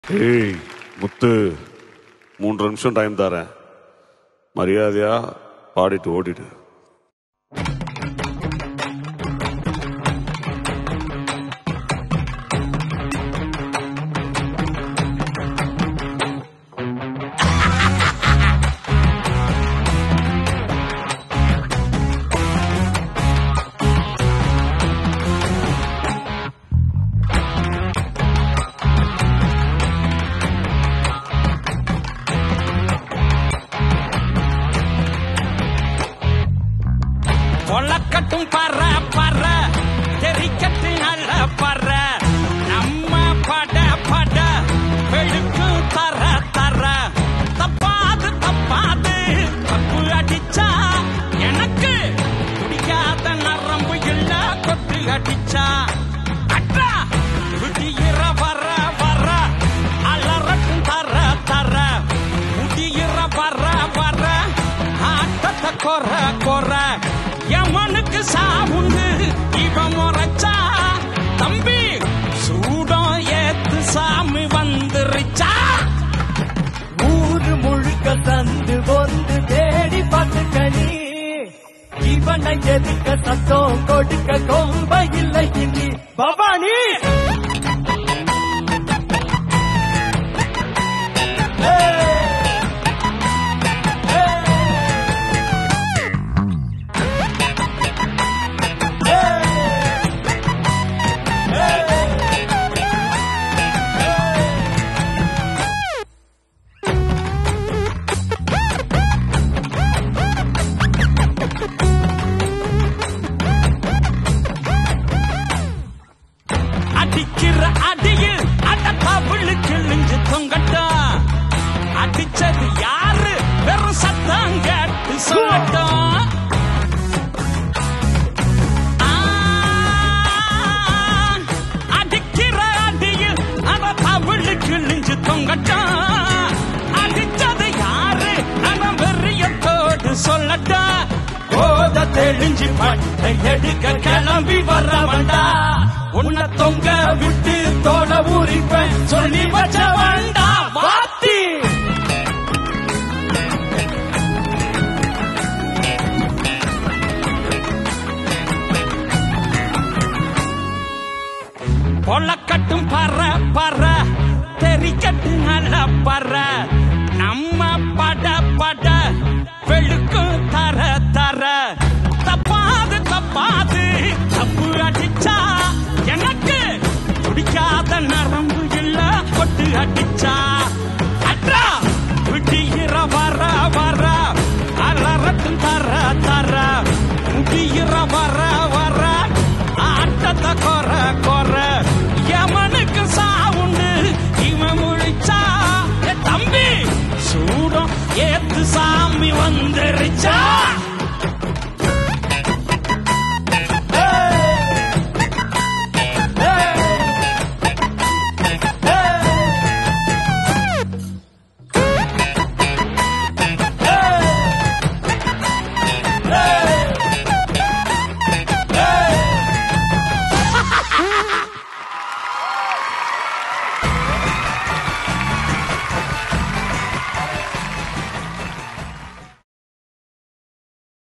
ஏய் முத்து மூன்று நிமிஷம் டைம் தரேன் மரியாதையா பாடிட்டு ஓடிடு கொல்லக்கட்டும் பற பற தெரிக்கட்டு நல்ல பற நம்ம பட பட வெளுக்கு தர தர தப்பாது தப்பாது தப்பு அடிச்சா எனக்கு குடிக்காத நரம்பு இல்ல கொட்டு அடிச்சா அட்ரா விடியிற வர வர அலறட்டும் தர தர முடியிற வர வர ஆட்டத்தை கொற கொற எவனுக்கு சாவுண்டு இவன் முறைச்சா தம்பி சூடம் ஏத்து சாமி வந்துருச்சா ஊரு முழுக்க தந்து வந்து தேடி பார்த்துக்கணி இவனை எதுக்க சத்தம் கொடுக்க கொம்ப இல்லை இனி பவானி அடிக்கிற அடியில் அட தவிழு கிழிஞ்சு தொங்கட்டும் அடிச்சது யாரு வெறும் சத்தம் கேட்டு சொல்லட்டும் ஆ, அடிக்கிற அடியில் அட தவிழு கிழிஞ்சு தொங்கட்டும் அடிச்சது யாரு அட வெறியத்தோடு சொல்லட்டும் போத தெளிஞ்சு பட்டை எடுக்க கிளம்பி வர வேண்டா உன்னை தொங்க விட்டு தோட ஊறிப்பேன் சொல்லி வச்ச வேண்டா வாத்தி பொல்லக்கட்டும் பற பற தெரிக்கட்டு நல்ல பற நம்ம பட பட வெளுக்கும் தர தர தப்பாது தப்பாது தப்பு அடிச்சா எனக்கு பிடிக்காத நரம்பு இல்ல கொட்டு அடிச்சா